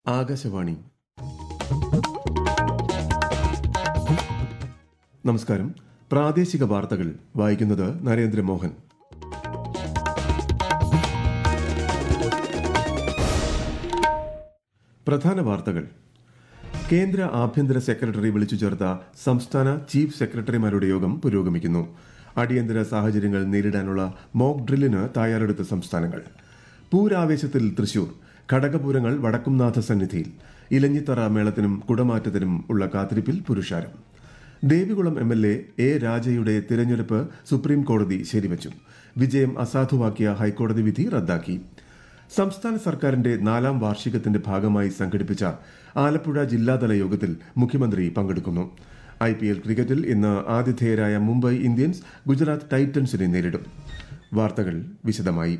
ആകാശവാണി നമസ്കാരം പ്രാദേശിക വാർത്തകൾ വായിക്കുന്നത് നരേന്ദ്രമോഹൻ പ്രധാന വാർത്തകൾ കേന്ദ്ര ആഭ്യന്തര സെക്രട്ടറി വിളിച്ചു ചേർത്ത സംസ്ഥാന ചീഫ് സെക്രട്ടറിമാരുടെ യോഗം പുരോഗമിക്കുന്നു അടിയന്തര സാഹചര്യങ്ങൾ നേരിടാനുള്ള മോക്ക് ഡ്രില്ലിന് തയ്യാറെടുത്ത സംസ്ഥാനങ്ങൾ പൂരാവേശത്തിൽ തൃശൂർ ഘടകപൂരങ്ങൾ വടക്കുംനാഥ സന്നിധിയിൽ ഇലഞ്ഞിത്തറ മേളത്തിനും കുടമാറ്റത്തിനും ഉള്ള കാത്തിരിപ്പിൽ പുരുഷാരം Devikulam M L A A രാജയുടെ തിരഞ്ഞെടുപ്പ് സുപ്രീം കോടതി ശരിവച്ചു വിജയം അസാധുവാക്കിയ ഹൈക്കോടതി വിധി റദ്ദാക്കി സംസ്ഥാന സർക്കാരിന്റെ നാലാം വാർഷികത്തിന്റെ ഭാഗമായി സംഘടിപ്പിച്ച ആലപ്പുഴ ജില്ലാതല യോഗത്തിൽ മുഖ്യമന്ത്രി പങ്കെടുക്കുന്നു ഐ പി എൽ ക്രിക്കറ്റിൽ ഇന്ന് ആതിഥേയരായ മുംബൈ ഇന്ത്യൻസ് ഗുജറാത്ത് ടൈറ്റൻസിനെ നേരിടും വാർത്തകൾ വിശദമായി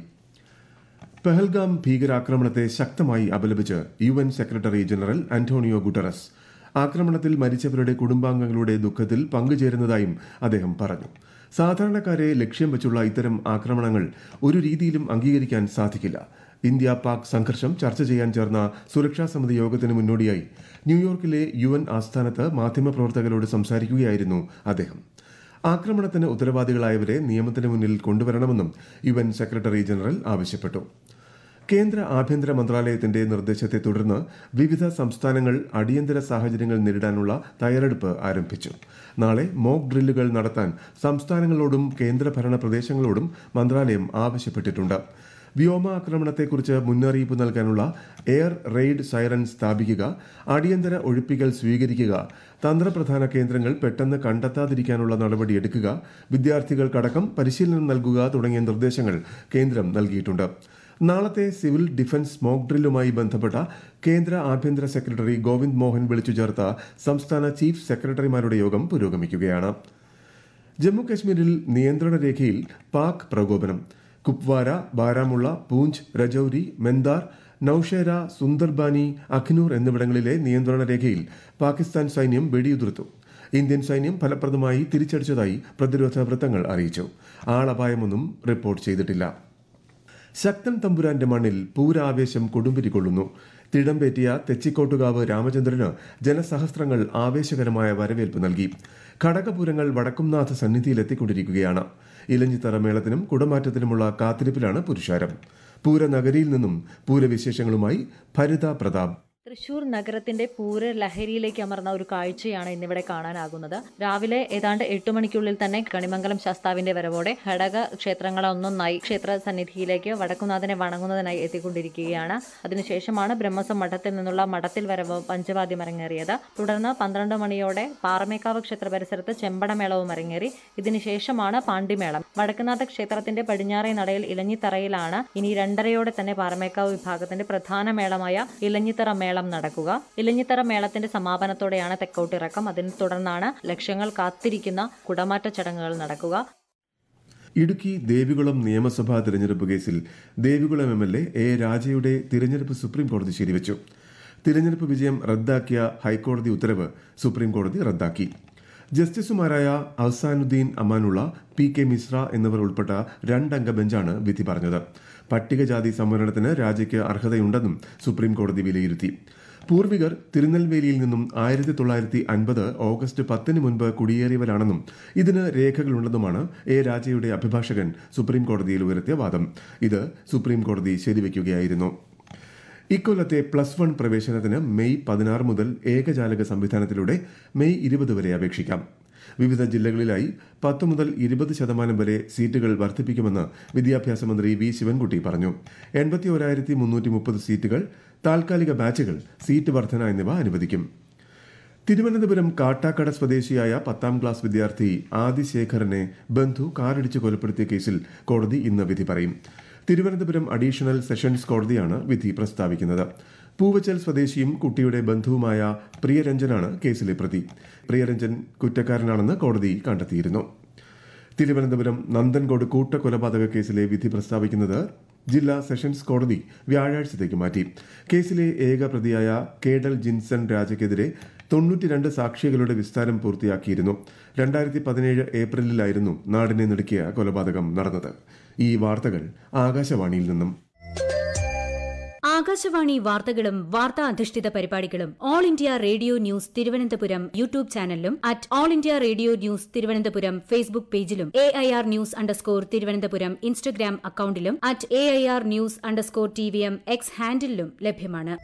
പെഹൽഗാം ഭീകരാക്രമണത്തെ ശക്തമായി അപലപിച്ച് U N secretary general Antonio Guterres ആക്രമണത്തിൽ മരിച്ചവരുടെ കുടുംബാംഗങ്ങളുടെ ദുഃഖത്തിൽ പങ്കുചേരുന്നതായും അദ്ദേഹം പറഞ്ഞു സാധാരണക്കാരെ ലക്ഷ്യം വെച്ചുള്ള ഇത്തരം ആക്രമണങ്ങൾ ഒരു രീതിയിലും അംഗീകരിക്കാൻ സാധിക്കില്ല ഇന്ത്യ പാക് സംഘർഷം ചർച്ച ചെയ്യാൻ ചേർന്ന സുരക്ഷാ സമിതി യോഗത്തിന് മുന്നോടിയായി ന്യൂയോർക്കിലെ യു എൻ ആസ്ഥാനത്ത് മാധ്യമപ്രവർത്തകരോട് സംസാരിക്കുകയായിരുന്നു അദ്ദേഹം ആക്രമണത്തിന് ഉത്തരവാദികളായവരെ നിയമത്തിന് മുന്നിൽ കൊണ്ടുവരണമെന്നും യു എൻ സെക്രട്ടറി ജനറൽ ആവശ്യപ്പെട്ടു കേന്ദ്ര ആഭ്യന്തര മന്ത്രാലയത്തിന്റെ നിർദ്ദേശത്തെ തുടർന്ന് വിവിധ സംസ്ഥാനങ്ങൾ അടിയന്തര സാഹചര്യങ്ങൾ നേരിടാനുള്ള തയ്യാറെടുപ്പ് ആരംഭിച്ചു നാളെ മോക്ക് ഡ്രില്ലുകൾ നടത്താൻ സംസ്ഥാനങ്ങളോടും കേന്ദ്രഭരണ പ്രദേശങ്ങളോടും മന്ത്രാലയം ആവശ്യപ്പെട്ടിട്ടുണ്ട് വ്യോമാക്രമണത്തെക്കുറിച്ച് മുന്നറിയിപ്പ് നൽകാനുള്ള എയർ റെയ്ഡ് സൈറൺ സ്ഥാപിക്കുക അടിയന്തര ഒഴിപ്പിക്കൽ സ്വീകരിക്കുക തന്ത്രപ്രധാന കേന്ദ്രങ്ങൾ പെട്ടെന്ന് കണ്ടെത്താതിരിക്കാനുള്ള നടപടിയെടുക്കുക വിദ്യാർത്ഥികൾക്കടക്കം പരിശീലനം നൽകുക തുടങ്ങിയ നിർദ്ദേശങ്ങൾ കേന്ദ്രം നൽകിയിട്ടുണ്ട് നാളത്തെ സിവിൽ ഡിഫൻസ് മോക്ക് ഡ്രില്ലുമായി ബന്ധപ്പെട്ട കേന്ദ്ര ആഭ്യന്തര സെക്രട്ടറി ഗോവിന്ദ് മോഹൻ വിളിച്ചു ചേർത്ത സംസ്ഥാന ചീഫ് സെക്രട്ടറിമാരുടെ യോഗം പുരോഗമിക്കുകയാണ് ജമ്മുകശ്മീരിൽ നിയന്ത്രണ രേഖയിൽ പാക് പ്രകോപനം കുപ്വാര ബാരാമുള്ള പൂഞ്ച് രജൌരി മെന്ദാർ നൌഷേര സുന്ദർബാനി അഖ്നൂർ എന്നിവിടങ്ങളിലെ നിയന്ത്രണ രേഖയിൽ പാകിസ്ഥാൻ സൈന്യം വെടിയുതിർത്തു ഇന്ത്യൻ സൈന്യം ഫലപ്രദമായി തിരിച്ചടിച്ചതായി പ്രതിരോധ വൃത്തങ്ങൾ അറിയിച്ചു ആളപായമൊന്നും റിപ്പോർട്ട് ചെയ്തിട്ടില്ല ശക്തൻ തമ്പുരാന്റെ മണ്ണിൽ പൂരാവേശം കൊടുമ്പിരി കൊള്ളുന്നു തിടമ്പേറ്റിയ തെച്ചിക്കോട്ടുകാവ് രാമചന്ദ്രന് ജനസഹസ്രങ്ങൾ ആവേശകരമായ വരവേൽപ്പ് നൽകി ഘടകപൂരങ്ങൾ വടക്കുംനാഥ സന്നിധിയിലെത്തിക്കൊണ്ടിരിക്കുകയാണ് ഇലഞ്ഞിത്തറ മേളത്തിനും കുടമാറ്റത്തിനുമുള്ള കാത്തിരിപ്പിലാണ് പുരുഷാരം പൂരനഗരിയിൽ നിന്നും പൂരവിശേഷങ്ങളുമായി ഭരിത പ്രതാപ് തൃശൂർ നഗരത്തിന്റെ പൂര ലഹരിയിലേക്ക് അമർന്ന ഒരു കാഴ്ചയാണ് ഇന്നിവിടെ കാണാനാകുന്നത് രാവിലെ ഏതാണ്ട് എട്ടു മണിക്കുള്ളിൽ തന്നെ കണിമംഗലം ശാസ്താവിന്റെ വരവോടെ ഘടക ക്ഷേത്രങ്ങളൊന്നൊന്നായി ക്ഷേത്ര സന്നിധിയിലേക്ക് വടക്കുനാഥനെ വണങ്ങുന്നതിനായി എത്തിക്കൊണ്ടിരിക്കുകയാണ് അതിനുശേഷമാണ് ബ്രഹ്മസം മഠത്തിൽ നിന്നുള്ള മഠത്തിൽ വരവ് പഞ്ചവാദ്യം അരങ്ങേറിയത് തുടർന്ന് പന്ത്രണ്ട് മണിയോടെ പാറമേക്കാവ് ക്ഷേത്ര പരിസരത്ത് ചെമ്പടമേളവും അരങ്ങേറി ഇതിനുശേഷമാണ് പാണ്ടിമേളം വടക്കുനാഥ ക്ഷേത്രത്തിന്റെ പടിഞ്ഞാറേ നടയിൽ ഇലഞ്ഞിത്തറയിലാണ് ഇനി രണ്ടരയോടെ തന്നെ പാറമേക്കാവ് വിഭാഗത്തിന്റെ പ്രധാന മേളമായ ഇലഞ്ഞിത്തറ മേളം നടക്കുക ഇലഞ്ഞിത്തറ മേളത്തിന്റെ സമാപനത്തോടെയാണ് തെക്കോട്ടിറക്കം അതിനെ തുടർന്നാണ് ലക്ഷങ്ങൾ കാത്തിരിക്കുന്ന കുടമാറ്റ ചടങ്ങുകൾ നടക്കുക ഇടുക്കി ദേവികുളം നിയമസഭാ തിരഞ്ഞെടുപ്പ് കേസിൽ Devikulam M L A A രാജയുടെ തിരഞ്ഞെടുപ്പ് സുപ്രീം കോടതി ശരിവച്ചു തിരഞ്ഞെടുപ്പ് വിജയം റദ്ദാക്കിയ ഹൈക്കോടതി ഉത്തരവ് സുപ്രീം കോടതി റദ്ദാക്കി ജസ്റ്റിസുമാരായ അഹ്സാനുദ്ദീൻ അമാനുള്ള പി കെ മിശ്ര എന്നിവർ ഉൾപ്പെട്ട രണ്ടംഗ ബെഞ്ചാണ് വിധി പറഞ്ഞത് പട്ടികജാതി സംവരണത്തിന് രാജയ്ക്ക് അർഹതയുണ്ടെന്നും സുപ്രീം കോടതി വിലയിരുത്തി പൂർവികർ തിരുനെൽവേലിയിൽ നിന്നും ആയിരത്തി തൊള്ളായിരത്തി അൻപത് ഓഗസ്റ്റ് പത്തിന് മുൻപ് കുടിയേറിയവരാണെന്നും ഇതിന് രേഖകളുണ്ടെന്നുമാണ് എ രാജയുടെ അഭിഭാഷകൻ സുപ്രീം കോടതിയിൽ ഉയർത്തിയ വാദം ഇത് സുപ്രീം കോടതി ശരിവയ്ക്കുകയായിരുന്നു ഇക്കൊല്ലത്തെ പ്ലസ് വൺ പ്രവേശനത്തിന് മെയ് പതിനാറ് മുതൽ ഏകജാലക സംവിധാനത്തിലൂടെ മെയ് ഇരുപത് വരെ അപേക്ഷിക്കാം വിവിധ ജില്ലകളിലായി പത്ത് മുതൽ ഇരുപത് ശതമാനം വരെ സീറ്റുകൾ വർദ്ധിപ്പിക്കുമെന്ന് വിദ്യാഭ്യാസ മന്ത്രി വി ശിവൻകുട്ടി പറഞ്ഞു എൺപത്തി ഒരായിരത്തി മുന്നൂറ്റി മുപ്പത് സീറ്റുകൾ താൽക്കാലിക ബാച്ചുകൾ സീറ്റ് വർധന എന്നിവ അനുവദിക്കും തിരുവനന്തപുരം കാട്ടാക്കട സ്വദേശിയായ പത്താം ക്ലാസ് വിദ്യാർത്ഥി ആദിശേഖറിനെ ബന്ധു കാറിടിച്ച് കൊലപ്പെടുത്തിയ കേസിൽ കോടതി ഇന്ന് വിധി പറയും തിരുവനന്തപുരം അഡീഷണൽ സെഷൻസ് കോടതിയാണ് വിധി പ്രസ്താവിക്കുന്നത് പൂവച്ചൽ സ്വദേശിയും കുട്ടിയുടെ ബന്ധുവുമായ പ്രിയരഞ്ജനാണ് കേസിലെ പ്രതി പ്രിയരഞ്ജൻ കുറ്റക്കാരനാണെന്ന് കോടതി കണ്ടെത്തിയിരുന്നു തിരുവനന്തപുരം നന്ദൻകോട് കൂട്ടക്കൊലപാതക കേസിലെ വിധി പ്രസ്താവിക്കുന്നത് ജില്ലാ സെഷൻസ് കോടതി വ്യാഴാഴ്ചത്തേക്ക് മാറ്റി കേസിലെ ഏക പ്രതിയായ കേഡൽ ജിൻസൺ രാജയ്ക്കെതിരെ തൊണ്ണൂറ്റിരണ്ട് സാക്ഷികളുടെ വിസ്താരം പൂർത്തിയാക്കിയിരുന്നു രണ്ടായിരത്തി പതിനേഴ് ഏപ്രിലിലായിരുന്നു നാടിനെ നടുക്കിയ കൊലപാതകം നടന്നത് ഈ വാർത്തകൾ ആകാശവാണിയിൽ നിന്നും ആകാശവാണി വാർത്തകളും വാർത്താ അധിഷ്ഠിത പരിപാടികളും all India radio news Thiruvananthapuram YouTube ചാനലിലും at all India radio news Thiruvananthapuram Facebook പേജിലും A I R news underscore Thiruvananthapuram Instagram അക്കൌണ്ടിലും at A I R news underscore T V M X ഹാൻഡിലും ലഭ്യമാണ്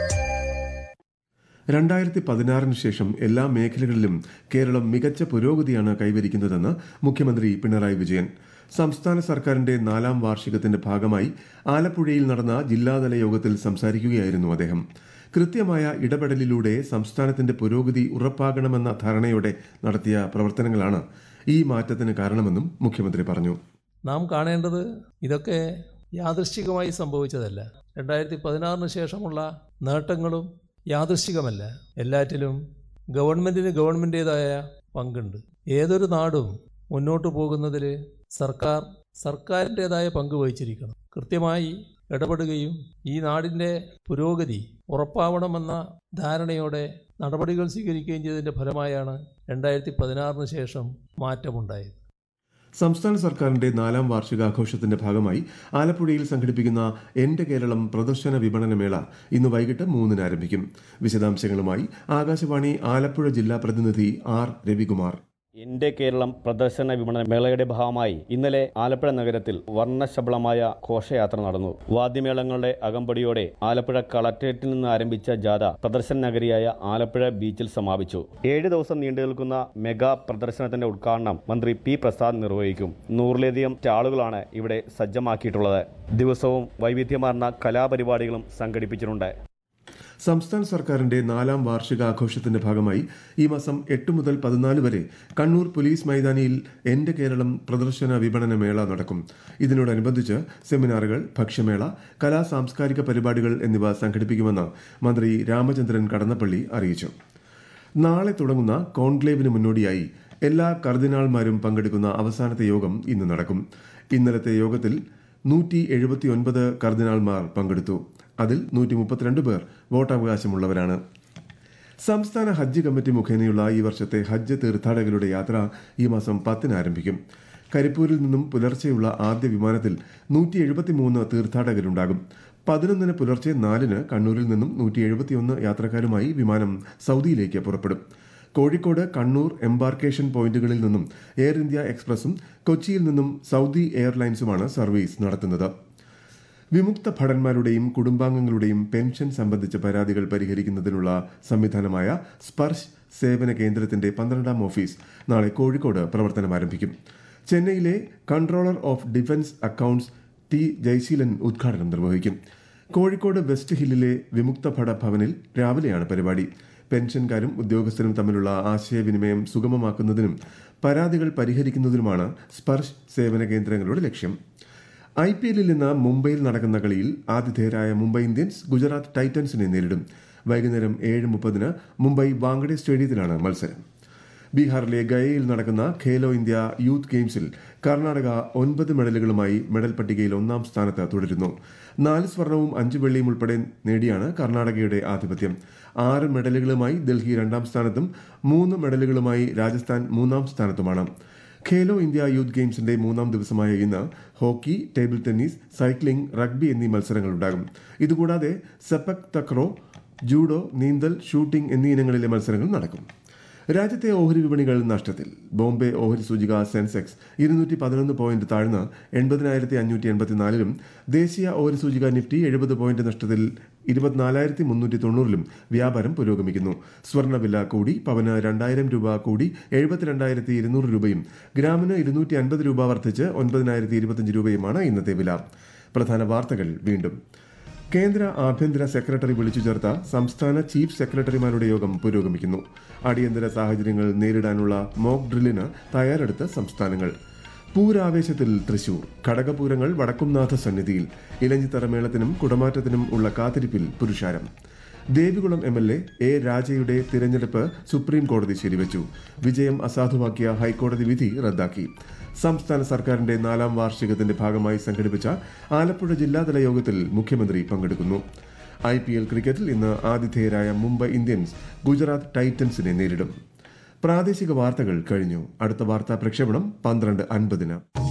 രണ്ടായിരത്തി പതിനാറിന് ശേഷം എല്ലാ മേഖലകളിലും കേരളം മികച്ച പുരോഗതിയാണ് കൈവരിക്കുന്നതെന്ന് മുഖ്യമന്ത്രി പിണറായി വിജയൻ സംസ്ഥാന സർക്കാരിന്റെ നാലാം വാർഷികത്തിന്റെ ഭാഗമായി ആലപ്പുഴയിൽ നടന്ന ജില്ലാതല യോഗത്തിൽ സംസാരിക്കുകയായിരുന്നു അദ്ദേഹം കൃത്യമായ ഇടപെടലിലൂടെ സംസ്ഥാനത്തിന്റെ പുരോഗതി ഉറപ്പാകണമെന്ന ധാരണയോടെ നടത്തിയ പ്രവർത്തനങ്ങളാണ് ഈ മാറ്റത്തിന് കാരണമെന്നും മുഖ്യമന്ത്രി പറഞ്ഞു നാം കാണേണ്ടത് ഇതൊക്കെ യാദൃശ്ചികമായി സംഭവിച്ചതല്ല രണ്ടായിരത്തി പതിനാറിന് ശേഷമുള്ള നേട്ടങ്ങളും യാദൃശ്ചികമല്ല എല്ലാറ്റിലും ഗവൺമെൻറ്റിന് ഗവൺമെൻറ്റേതായ പങ്കുണ്ട് ഏതൊരു നാടും മുന്നോട്ട് പോകുന്നതിൽ സർക്കാർ സർക്കാരിൻ്റെതായ പങ്ക് വഹിച്ചിരിക്കണം കൃത്യമായി ഇടപെടുകയും ഈ നാടിൻ്റെ പുരോഗതി ഉറപ്പാവണമെന്ന ധാരണയോടെ നടപടികൾ സ്വീകരിക്കുകയും ചെയ്തതിൻ്റെ ഫലമായാണ് രണ്ടായിരത്തി പതിനാറിന് ശേഷം മാറ്റമുണ്ടായത് സംസ്ഥാന സർക്കാരിന്റെ നാലാം വാർഷികാഘോഷത്തിന്റെ ഭാഗമായി ആലപ്പുഴയിൽ സംഘടിപ്പിക്കുന്ന എന്റെ കേരളം പ്രദർശന വിപണന മേള ഇന്ന് വൈകിട്ട് മൂന്നിന് ആരംഭിക്കും വിശദാംശങ്ങളുമായി ആകാശവാണി ആലപ്പുഴ ജില്ലാ പ്രതിനിധി ആർ രവികുമാർ എന്റെ കേരളം പ്രദർശന വിപണന മേളയുടെ ഭാഗമായി ഇന്നലെ ആലപ്പുഴ നഗരത്തിൽ വർണ്ണശബളമായ ഘോഷയാത്ര നടന്നു വാദ്യമേളങ്ങളുടെ അകമ്പടിയോടെ ആലപ്പുഴ കളക്ട്രേറ്റിൽ നിന്ന് ആരംഭിച്ച ജാഥ പ്രദർശന നഗരിയായ ആലപ്പുഴ ബീച്ചിൽ സമാപിച്ചു ഏഴ് ദിവസം നീണ്ടു നിൽക്കുന്ന മെഗാ പ്രദർശനത്തിന്റെ ഉദ്ഘാടനം മന്ത്രി പി പ്രസാദ് നിർവഹിക്കും നൂറിലധികം സ്റ്റാളുകളാണ് ഇവിടെ സജ്ജമാക്കിയിട്ടുള്ളത് ദിവസവും വൈവിധ്യമാർന്ന കലാപരിപാടികളും സംഘടിപ്പിച്ചിട്ടുണ്ട് സംസ്ഥാന സർക്കാരിന്റെ നാലാം വാർഷികാഘോഷത്തിന്റെ ഭാഗമായി ഈ മാസം എട്ട് മുതൽ പതിനാല് വരെ കണ്ണൂർ പോലീസ് മൈതാനിയിൽ എന്റെ കേരളം പ്രദർശന വിപണന മേള നടക്കും ഇതിനോടനുബന്ധിച്ച് സെമിനാറുകൾ ഭക്ഷ്യമേള കലാ സാംസ്കാരിക പരിപാടികൾ എന്നിവ സംഘടിപ്പിക്കുമെന്ന് മന്ത്രി രാമചന്ദ്രൻ കടന്നപ്പള്ളി അറിയിച്ചു നാളെ തുടങ്ങുന്ന കോൺക്ലേവിന് മുന്നോടിയായി എല്ലാ കർദിനാൾമാരും പങ്കെടുക്കുന്ന അവസാനത്തെ യോഗം ഇന്ന് നടക്കും ഇന്നലത്തെ യോഗത്തിൽ നൂറ്റി എഴുപത്തിയൊൻപത് കർദിനാൾമാർ പങ്കെടുത്തു അതിൽ നൂറ്റി മുപ്പത്തിരണ്ട് പേർ വോട്ടവകാശമുള്ളവരാണ് സംസ്ഥാന ഹജ്ജ് കമ്മിറ്റി മുഖേനയുള്ള ഈ വർഷത്തെ ഹജ്ജ് തീർത്ഥാടകരുടെ യാത്ര ഈ മാസം പത്തിന് ആരംഭിക്കും കരിപ്പൂരിൽ നിന്നും പുലർച്ചെയുള്ള ആദ്യ വിമാനത്തിൽ നൂറ്റി എഴുപത്തിമൂന്ന് തീർത്ഥാടകരുണ്ടാകും പതിനൊന്നിന് പുലർച്ചെ നാലിന് കണ്ണൂരിൽ നിന്നും നൂറ്റി എഴുപത്തിയൊന്ന് യാത്രക്കാരുമായി വിമാനം സൗദിയിലേക്ക് പുറപ്പെടും കോഴിക്കോട് കണ്ണൂർ എംബാർക്കേഷൻ പോയിന്റുകളിൽ നിന്നും എയർ ഇന്ത്യ എക്സ്പ്രസും കൊച്ചിയിൽ നിന്നും സൗദി എയർലൈൻസുമാണ് സർവീസ് നടത്തുന്നത് വിമുക്ത ഭടന്മാരുടെയും കുടുംബാംഗങ്ങളുടെയും പെൻഷൻ സംബന്ധിച്ച പരാതികൾ പരിഹരിക്കുന്നതിനുള്ള സംവിധാനമായ സ്പർശ് സേവന കേന്ദ്രത്തിന്റെ പന്ത്രണ്ടാം ഓഫീസ് നാളെ കോഴിക്കോട് പ്രവർത്തനം ആരംഭിക്കും ചെന്നൈയിലെ controller of defence accounts T Jayaseelan ഉദ്ഘാടനം നിർവഹിക്കും കോഴിക്കോട് വെസ്റ്റ് ഹില്ലിലെ വിമുക്ത ഭട ഭവനിൽ രാവിലെയാണ് പരിപാടി പെൻഷൻകാരും ഉദ്യോഗസ്ഥരും തമ്മിലുള്ള ആശയവിനിമയം സുഗമമാക്കുന്നതിനും പരാതികൾ പരിഹരിക്കുന്നതിനുമാണ് സ്പർശ് സേവന കേന്ദ്രങ്ങളുടെ ലക്ഷ്യം ഐ പി എല്ലിൽ ഇന്ന് മുംബൈയിൽ നടക്കുന്ന കളിയിൽ ആതിഥേയരായ മുംബൈ ഇന്ത്യൻസ് ഗുജറാത്ത് ടൈറ്റൻസിനെ നേരിടും വൈകുന്നേരം ഏഴ് മുപ്പതിന് മുംബൈ വാങ്കഡെ സ്റ്റേഡിയത്തിലാണ് മത്സരം ബീഹാറിലെ ഗയയിൽ നടക്കുന്ന ഖേലോ ഇന്ത്യ യൂത്ത് ഗെയിംസിൽ കർണാടക ഒൻപത് മെഡലുകളുമായി മെഡൽ പട്ടികയിൽ ഒന്നാം സ്ഥാനത്ത് തുടരുന്നു നാല് സ്വർണവും അഞ്ച് വെള്ളിയും ഉൾപ്പെടെ നേടിയാണ് കർണാടകയുടെ ആധിപത്യം ആറ് മെഡലുകളുമായി ഡൽഹി രണ്ടാം സ്ഥാനത്തും മൂന്ന് മെഡലുകളുമായി രാജസ്ഥാൻ മൂന്നാം സ്ഥാനത്തുമാണ് ഖേലോ ഇന്ത്യ യൂത്ത് ഗെയിംസിന്റെ മൂന്നാം ദിവസമായ ഇന്ന് hockey table tennis cycling rugby എന്നീ മത്സരങ്ങളുണ്ടാകും ഇതുകൂടാതെ സെപ്പക് തക്രോ ജൂഡോ നീന്തൽ ഷൂട്ടിംഗ് എന്നീ ഇനങ്ങളിലെ മത്സരങ്ങൾ നടക്കും രാജ്യത്തെ ഓഹരി വിപണികൾ നഷ്ടത്തിൽ ബോംബെ ഓഹരി സൂചിക സെൻസെക്സ് ഇരുന്നൂറ്റി പതിനൊന്ന് പോയിന്റ് താഴ്ന്ന് എൺപതിനായിരത്തി അഞ്ഞൂറ്റി എൺപത്തിനാലിലും ദേശീയ ഓഹരി സൂചിക നിഫ്റ്റി എഴുപത് പോയിന്റ് നഷ്ടത്തിൽ ഇരുപത്തിനാലായിരത്തി മുന്നൂറ്റി തൊണ്ണൂറിലും വ്യാപാരം പുരോഗമിക്കുന്നു സ്വർണ്ണവില കൂടി പവന് രണ്ടായിരം രൂപ കൂടി എഴുപത്തിരണ്ടായിരത്തി ഇരുന്നൂറ് രൂപയും ഗ്രാമിന് ഇരുന്നൂറ്റി അൻപത് രൂപ വർദ്ധിച്ച് ഒൻപതിനായിരത്തി ഇരുപത്തിയഞ്ച് രൂപയുമാണ് ഇന്നത്തെ വില പ്രധാന വാർത്തകൾ വീണ്ടും കേന്ദ്ര ആഭ്യന്തര സെക്രട്ടറി വിളിച്ചു ചേർത്ത സംസ്ഥാന ചീഫ് സെക്രട്ടറിമാരുടെ യോഗം പുരോഗമിക്കുന്നു അടിയന്തര സാഹചര്യങ്ങൾ നേരിടാനുള്ള മോക്ക് ഡ്രില്ലിന് തയ്യാറെടുത്ത സംസ്ഥാനങ്ങൾ പൂരാവേശത്തിൽ തൃശൂർ ഘടകപൂരങ്ങൾ വടക്കുംനാഥ സന്നിധിയിൽ ഇലഞ്ഞിത്തറമേളത്തിനും കുടമാറ്റത്തിനും ഉള്ള കാത്തിരിപ്പിൽ പുരുഷാരം Devikulam M L A A രാജയുടെ തിരഞ്ഞെടുപ്പ് സുപ്രീം കോടതി ശരിവച്ചു വിജയം അസാധുവാക്കിയ ഹൈക്കോടതി വിധി റദ്ദാക്കി സംസ്ഥാന സർക്കാരിന്റെ നാലാം വാർഷികത്തിന്റെ ഭാഗമായി സംഘടിപ്പിച്ച ആലപ്പുഴ ജില്ലാതല യോഗത്തിൽ മുഖ്യമന്ത്രി പങ്കെടുക്കുന്നു ഐ പി എൽ ക്രിക്കറ്റിൽ ഇന്ന് ആതിഥേയരായ മുംബൈ ഇന്ത്യൻസ് ഗുജറാത്ത് ടൈറ്റൻസിനെ നേരിടും പ്രാദേശിക വാർത്തകൾ കഴിഞ്ഞു അടുത്ത വാർത്താ പ്രക്ഷേപണം പന്ത്രണ്ട് അൻപതിന്